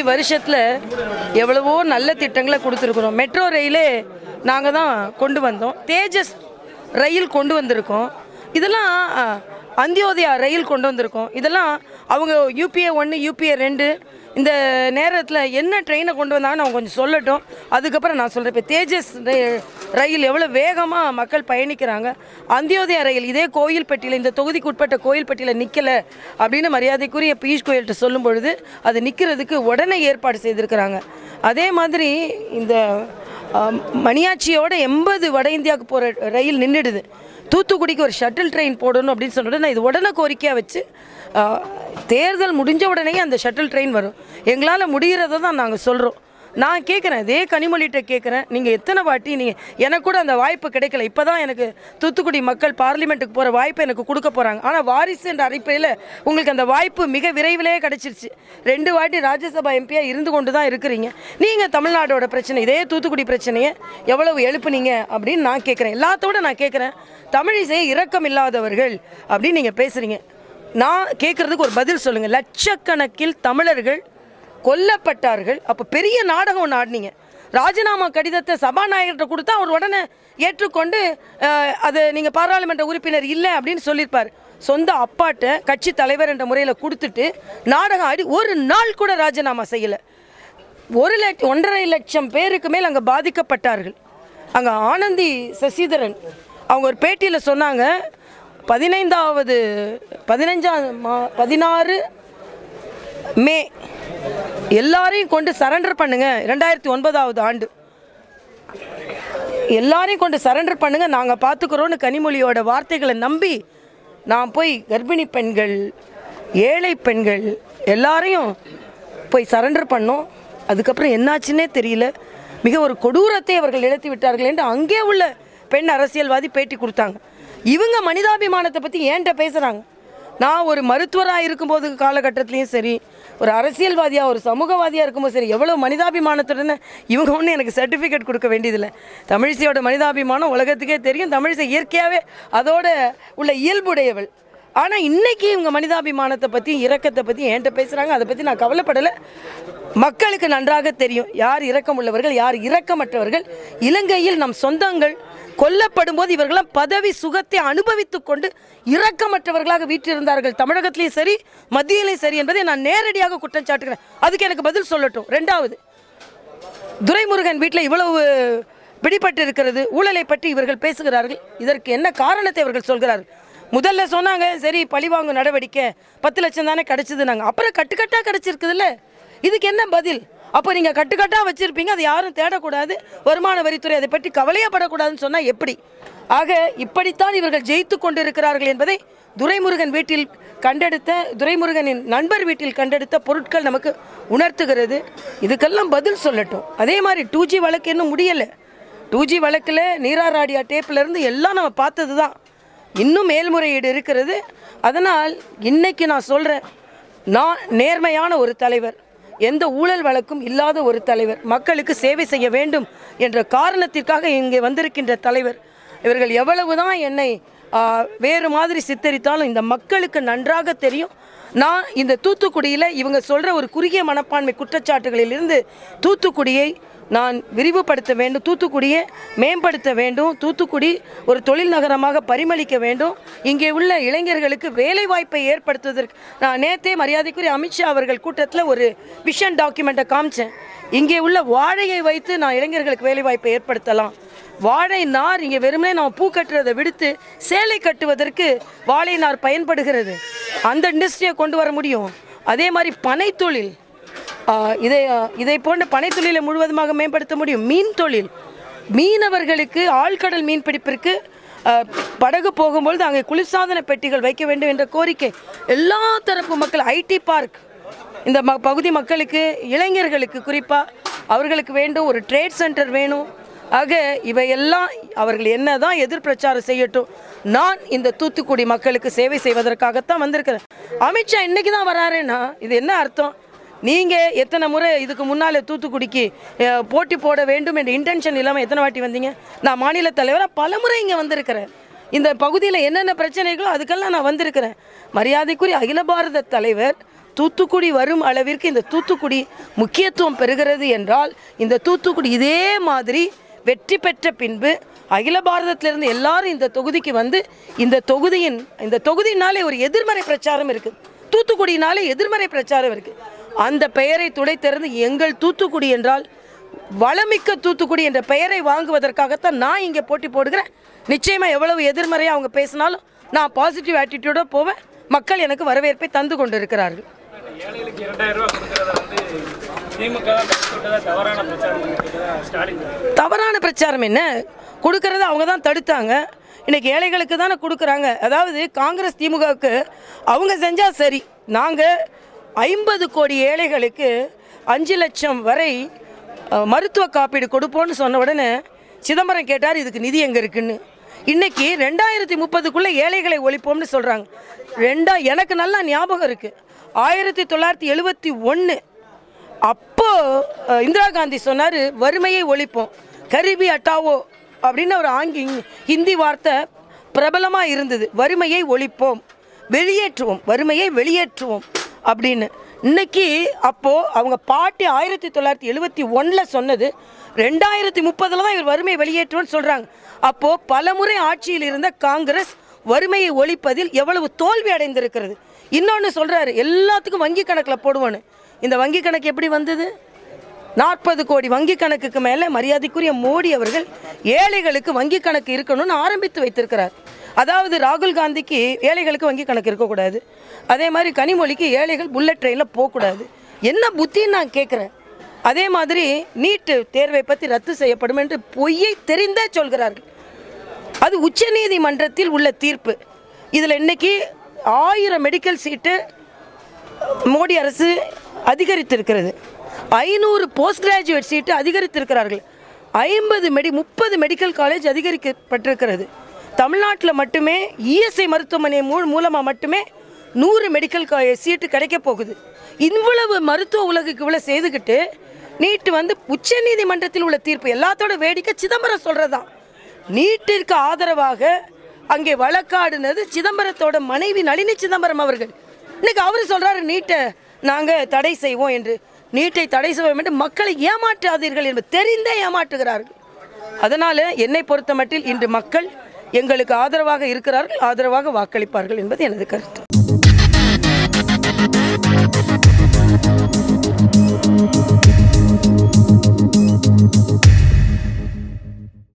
அஞ்சு வருஷத்தில் எவ்வளவோ நல்ல திட்டங்களை கொடுத்துருக்குறோம் மெட்ரோ ரயிலே நாங்கள் தான் கொண்டு வந்தோம் தேஜஸ் ரயில் கொண்டு வந்திருக்கோம் இதெல்லாம் அ, அந்தியோதயா ரயில் கொண்டு வந்திருக்கோம் இதெல்லாம் அவங்க யூபிஏ ஒன்று யூபிஏ ரெண்டு இந்த நேரத்தில் என்ன ட்ரெயினை கொண்டு வந்தாங்கன்னு அவங்க கொஞ்சம் சொல்லட்டும் அதுக்கப்புறம் நான் சொல்கிறேன் இப்போ தேஜஸ் ர- ரயில் எவ்வளோ வேகமாக மக்கள் பயணிக்கிறாங்க அந்தியோதயா ரயில் இதே கோயில்பட்டியில் இந்த தொகுதிக்கு உட்பட்ட கோயில்பட்டியில் நிற்கலை அப்படின்னு மரியாதைக்குரிய பியூஷ் கோயல்கிட்ட சொல்லும் பொழுது அது நிற்கிறதுக்கு உடனே ஏற்பாடு செய்திருக்கிறாங்க அதே மாதிரி இந்த ஆம், மணியாச்சியோட எண்பது வட இந்தியாவுக்கு போகிற ரயில் நின்றுடுது தூத்துக்குடிக்கு ஒரு ஷட்டில் ட்ரெயின் போடணும் அப்படின்னு சொல்லிட்டு நான் இது உடனே கோரிக்கையாக வச்சு ஆ, தேர்தல் முடிஞ்ச உடனே அந்த ஷட்டில் ட்ரெயின் வரும் எங்களால் முடிகிறத தான் நாங்கள் சொல்கிறோம் நான் கேட்குறேன் இதே கனிமொழிகிட்ட கேட்குறேன் நீங்கள் எத்தனை வாட்டி நீங்கள் எனக்கு கூட அந்த வாய்ப்பு கிடைக்கல இப்போ தான் எனக்கு தூத்துக்குடி மக்கள் பார்லிமெண்ட்டுக்கு போகிற வாய்ப்பு எனக்கு கொடுக்க போகிறாங்க ஆனால் வாரிசு என்ற அடிப்படையில் உங்களுக்கு அந்த வாய்ப்பு மிக விரைவிலே கிடச்சிருச்சு ரெண்டு வாட்டி ராஜ்யசபா எம்பியாக இருந்து கொண்டு தான் இருக்கிறீங்க நீங்கள் தமிழ்நாடோட பிரச்சனை இதே தூத்துக்குடி பிரச்சனையை எவ்வளவு எழுப்புனீங்க அப்படின்னு நான் கேட்குறேன் எல்லாத்தோட நான் கேட்குறேன் தமிழிசையை இரக்கம் இல்லாதவர்கள் அப்படின்னு நீங்கள் பேசுகிறீங்க நான் கேட்குறதுக்கு ஒரு பதில் சொல்லுங்கள் லட்சக்கணக்கில் தமிழர்கள் கொல்லப்பட்டார்கள் அப்போ பெரிய நாடகம் ஒன்று ஆடினீங்க ராஜினாமா கடிதத்தை சபாநாயகர்கிட்ட கொடுத்தா அவர் உடனே ஏற்றுக்கொண்டு அஹ், அது நீங்கள் பாராளுமன்ற உறுப்பினர் இல்லை அப்படின்னு சொல்லியிருப்பார் சொந்த அப்பாட்ட கட்சி தலைவர் என்ற முறையில் கொடுத்துட்டு நாடகம் ஆடி ஒரு நாள் கூட ராஜினாமா செய்யலை ஒரு லட்ச ஒன்றரை லட்சம் பேருக்கு மேல் அங்கே பாதிக்கப்பட்டார்கள் அங்கே ஆனந்தி சசிதரன் அவங்க ஒரு பேட்டியில் சொன்னாங்க பதினைந்தாவது பதினஞ்சாம் மா பதினாறு மே எல்லாரையும் கொண்டு சரண்டர் பண்ணுங்க ரெண்டாயிரத்தி ஒன்பதாவது ஆண்டு எல்லாரையும் கொண்டு சரண்டர் பண்ணுங்க நாங்கள் பார்த்துக்குறோன்னு கனிமொழியோட வார்த்தைகளை நம்பி நான் போய் கர்ப்பிணி பெண்கள் ஏழை பெண்கள் எல்லாரையும் போய் சரண்டர் பண்ணோம் அதுக்கப்புறம் என்னாச்சுன்னே தெரியல மிக ஒரு கொடூரத்தை அவர்கள் இழத்தி விட்டார்கள் என்று அங்கே உள்ள பெண் அரசியல்வாதி பேட்டி கொடுத்தாங்க இவங்க மனிதாபிமானத்தை பற்றி ஏன்ட்ட பேசுகிறாங்க நான் ஒரு மருத்துவராக இருக்கும்போது காலகட்டத்திலையும் சரி ஒரு அரசியல்வாதியாக ஒரு சமூகவாதியாக இருக்கும்போது சரி எவ்வளோ மனிதாபிமானத்துடன் இவங்க ஒன்றும் எனக்கு சர்டிஃபிகேட் கொடுக்க வேண்டியதில்லை தமிழிசையோட மனிதாபிமானம் உலகத்துக்கே தெரியும் தமிழிசை இயற்கையாகவே அதோட உள்ள இயல்புடையவள் ஆனால் இன்னைக்கு இவங்க மனிதாபிமானத்தை பற்றி இரக்கத்தை பற்றி என்கிட்ட பேசுகிறாங்க அதை பற்றி நான் கவலைப்படலை மக்களுக்கு நன்றாக தெரியும் யார் இரக்கம் உள்ளவர்கள் யார் இரக்கமற்றவர்கள் இலங்கையில் நம் சொந்தங்கள் கொல்லப்படும் போது இவர்களாம் பதவி சுகத்தை அனுபவித்துக் கொண்டு இரக்கமற்றவர்களாக வீற்றிருந்தார்கள் தமிழகத்திலையும் சரி மத்தியிலையும் சரி என்பதை நான் நேரடியாக குற்றம் சாட்டுகிறேன் அதுக்கு எனக்கு பதில் சொல்லட்டும் ரெண்டாவது துரைமுருகன் வீட்டில் இவ்வளவு பிடிபட்டு இருக்கிறது ஊழலை பற்றி இவர்கள் பேசுகிறார்கள் இதற்கு என்ன காரணத்தை இவர்கள் சொல்கிறார்கள் முதல்ல சொன்னாங்க சரி பழிவாங்கும் நடவடிக்கை பத்து லட்சம் தானே கிடைச்சது நாங்கள் அப்புறம் கட்டுக்கட்டாக கிடைச்சிருக்குதுல்ல இதுக்கு என்ன பதில் அப்போ நீங்கள் கட்டுக்கட்டாக வச்சுருப்பீங்க அதை யாரும் தேடக்கூடாது வருமான வரித்துறை அதை பற்றி கவலையப்படக்கூடாதுன்னு சொன்னால் எப்படி ஆக இப்படித்தான் இவர்கள் ஜெயித்து கொண்டிருக்கிறார்கள் என்பதை துரைமுருகன் வீட்டில் கண்டெடுத்த துரைமுருகனின் நண்பர் வீட்டில் கண்டெடுத்த பொருட்கள் நமக்கு உணர்த்துகிறது இதுக்கெல்லாம் பதில் சொல்லட்டும் அதே மாதிரி டூ ஜி வழக்கு இன்னும் முடியலை டூ ஜி வழக்கில் நீராராடியா டேப்பில் எல்லாம் நம்ம பார்த்தது தான் இன்னும் மேல்முறையீடு இருக்கிறது அதனால் இன்னைக்கு நான் சொல்கிறேன் நான் நேர்மையான ஒரு தலைவர் எந்த ஊழல் வழக்கும் இல்லாத ஒரு தலைவர் மக்களுக்கு சேவை செய்ய வேண்டும் என்ற காரணத்திற்காக இங்கே வந்திருக்கின்ற தலைவர் இவர்கள் எவ்வளவுதான் என்னை ஆ, வேறு மாதிரி சித்தரித்தாலும் இந்த மக்களுக்கு நன்றாக தெரியும் நான் இந்த தூத்துக்குடியில் இவங்க சொல்கிற ஒரு குறுகிய மனப்பான்மை குற்றச்சாட்டுகளிலிருந்து தூத்துக்குடியை நான் விரிவுபடுத்த வேண்டும் தூத்துக்குடியை மேம்படுத்த வேண்டும் தூத்துக்குடி ஒரு தொழில் நகரமாக பரிமளிக்க வேண்டும் இங்கே உள்ள இளைஞர்களுக்கு வேலை வாய்ப்பை ஏற்படுத்துவதற்கு நான் நேத்தே மரியாதைக்குரிய அமித்ஷா அவர்கள் கூட்டத்தில் ஒரு விஷன் டாக்குமெண்ட்டை காமிச்சேன் இங்கே உள்ள வாழையை வைத்து நான் இளைஞர்களுக்கு வேலை வாய்ப்பை ஏற்படுத்தலாம் வாழை நார் இங்கே வெறுமனே நம்ம பூ கட்டுறதை விடுத்து சேலை கட்டுவதற்கு வாழை நார் பயன்படுகிறது அந்த இண்டஸ்ட்ரியை கொண்டு வர முடியும் அதே மாதிரி பனைத்தொழில் ஆ, இதை ஆ, இதை போன்ற பனைத்தொழிலை முழுவதுமாக மேம்படுத்த முடியும் மீன் தொழில் மீனவர்களுக்கு ஆழ்கடல் மீன் பிடிப்பிற்கு ஆ, படகு போகும்பொழுது அங்கே குளிர்சாதன பெட்டிகள் வைக்க வேண்டும் என்ற கோரிக்கை எல்லா தரப்பு மக்கள் ஐடி பார்க் இந்த ம பகுதி மக்களுக்கு இளைஞர்களுக்கு குறிப்பாக அவர்களுக்கு வேண்டும் ஒரு ட்ரேட் சென்டர் வேணும் ஆக இவையெல்லாம் அவர்கள் என்ன தான் எதிர் பிரச்சாரம் செய்யட்டும் நான் இந்த தூத்துக்குடி மக்களுக்கு சேவை செய்வதற்காகத்தான் வந்திருக்கிறேன் அமித்ஷா இன்னைக்கு தான் வராருன்னா இது என்ன அர்த்தம் நீங்கள் எத்தனை முறை இதுக்கு முன்னால் தூத்துக்குடிக்கு அஹ், போட்டி போட வேண்டும் என்ற இன்டென்ஷன் இல்லாமல் எத்தனை வாட்டி வந்தீங்க நான் மாநில தலைவராக பல முறை இங்கே வந்திருக்கிறேன் இந்த பகுதியில் என்னென்ன பிரச்சனைகளோ அதுக்கெல்லாம் நான் வந்திருக்கிறேன் மரியாதைக்குரிய அகில பாரத தலைவர் தூத்துக்குடி வரும் அளவிற்கு இந்த தூத்துக்குடி முக்கியத்துவம் பெறுகிறது என்றால் இந்த தூத்துக்குடி இதே மாதிரி வெற்றி பெற்ற பின்பு அகில பாரதத்திலிருந்து எல்லாரும் இந்த தொகுதிக்கு வந்து இந்த தொகுதியின் இந்த தொகுதினாலே ஒரு எதிர்மறை பிரச்சாரம் இருக்குது தூத்துக்குடினாலே எதிர்மறை பிரச்சாரம் இருக்குது அந்த பெயரை துடைத்தெறிந்து எங்கள் தூத்துக்குடி என்றால் வளமிக்க தூத்துக்குடி என்ற பெயரை வாங்குவதற்காகத்தான் நான் இங்கே போட்டி போடுகிறேன் நிச்சயமாக எவ்வளவு எதிர்மறையாக அவங்க பேசினாலும் நான் பாசிட்டிவ் ஆட்டிடியூடாக போவேன் மக்கள் எனக்கு வரவேற்பை தந்து கொண்டிருக்கிறார்கள் ஏழைகளுக்கு இரண்டாயிரம் ரூபாய் கொடுக்கறத வந்து திமுக தான் தடுத்து விட்டதா தவறான பிரச்சாரம் பண்ணிட்டு ஸ்டாலின் தவறான பிரச்சாரம் என்ன கொடுக்கறத அவங்க தான் தடுத்தாங்க இன்னைக்கு ஏழைகளுக்கு தானே கொடுக்குறாங்க அதாவது காங்கிரஸ் திமுகவுக்கு அவங்க செஞ்சால் சரி நாங்கள் ஐம்பது கோடி ஏழைகளுக்கு அஞ்சு லட்சம் வரை அஹ், மருத்துவ காப்பீடு கொடுப்போம்னு சொன்ன உடனே சிதம்பரம் கேட்டார் இதுக்கு நிதி எங்கே இருக்குன்னு இன்னைக்கு ரெண்டாயிரத்தி முப்பதுக்குள்ளே ஏழைகளை ஒழிப்போம்னு சொல்கிறாங்க ரெண்டா எனக்கு நல்லா ஞாபகம் இருக்குது ஆயிரத்தி தொள்ளாயிரத்தி எழுபத்தி ஒன்று அப்போ அஹ், இந்திரா காந்தி சொன்னார் வறுமையை ஒழிப்போம் கரிபி அட்டாவோ அப்படின்னு ஒரு ஆங்கி ஹிந்தி வார்த்தை பிரபலமாக இருந்தது வறுமையை ஒழிப்போம் வெளியேற்றுவோம் வறுமையை வெளியேற்றுவோம் அப்படின்னு இன்னைக்கு அப்போது அவங்க பாட்டி ஆயிரத்தி தொள்ளாயிரத்தி எழுபத்தி ஒன்றில் சொன்னது ரெண்டாயிரத்தி முப்பதில் தான் இவர் வறுமையை வெளியேற்றுவோம்னு சொல்கிறாங்க அப்போது பலமுறை ஆட்சியில் இருந்த காங்கிரஸ் வறுமையை ஒழிப்பதில் எவ்வளவு தோல்வி அடைந்திருக்கிறது இன்னொன்று சொல்கிறாரு எல்லாத்துக்கும் வங்கி கணக்கில் போடுவோன்னு இந்த வங்கி கணக்கு எப்படி வந்தது நாற்பது கோடி வங்கி கணக்குக்கு மேலே மரியாதைக்குரிய மோடி அவர்கள் ஏழைகளுக்கு வங்கி கணக்கு இருக்கணும்னு ஆரம்பித்து வைத்திருக்கிறார் அதாவது ராகுல் காந்திக்கு ஏழைகளுக்கு வங்கி கணக்கு இருக்கக்கூடாது அதே மாதிரி கனிமொழிக்கு ஏழைகள் புல்லட் ட்ரெயினில் போகக்கூடாது என்ன புத்தின்னு நான் கேட்குறேன் அதே மாதிரி நீட்டு தேர்வை பற்றி ரத்து செய்யப்படும் என்று பொய்யை தெரிந்தே சொல்கிறார்கள் அது உச்சநீதிமன்றத்தில் உள்ள தீர்ப்பு இதில் இன்னைக்கு ஆயிரம் மெடிக்கல் சீட்டு மோடி அரசு அதிகரித்திருக்கிறது ஐநூறு போஸ்ட் கிராஜுவேட் சீட்டு அதிகரித்திருக்கிறார்கள் ஐம்பது மெடி முப்பது மெடிக்கல் காலேஜ் அதிகரிக்கப்பட்டிருக்கிறது தமிழ்நாட்டில் மட்டுமே இஎஸ்ஐ மருத்துவமனை மூ மூலமாக மட்டுமே நூறு மெடிக்கல் கா சீட்டு கிடைக்க போகுது இவ்வளவு மருத்துவ உலகுக்கு இவ்வளோ செய்துக்கிட்டு நீட்டு வந்து உச்சநீதிமன்றத்தில் உள்ள தீர்ப்பு எல்லாத்தோட வேடிக்கை சிதம்பரம் சொல்கிறதான் நீட்டிற்கு ஆதரவாக அங்கே வழக்காடுனது சிதம்பரத்தோட மனைவி நளினி சிதம்பரம் அவர்கள் இன்னைக்கு அவர் சொல்றாரு நீட்டை நாங்கள் தடை செய்வோம் என்று நீட்டை தடை செய்வோம் என்று மக்களை ஏமாற்றாதீர்கள் என்று தெரிந்தே ஏமாற்றுகிறார்கள் அதனால என்னை பொறுத்த மட்டில் இன்று மக்கள் எங்களுக்கு ஆதரவாக இருக்கிறார்கள் ஆதரவாக வாக்களிப்பார்கள் என்பது எனது கருத்து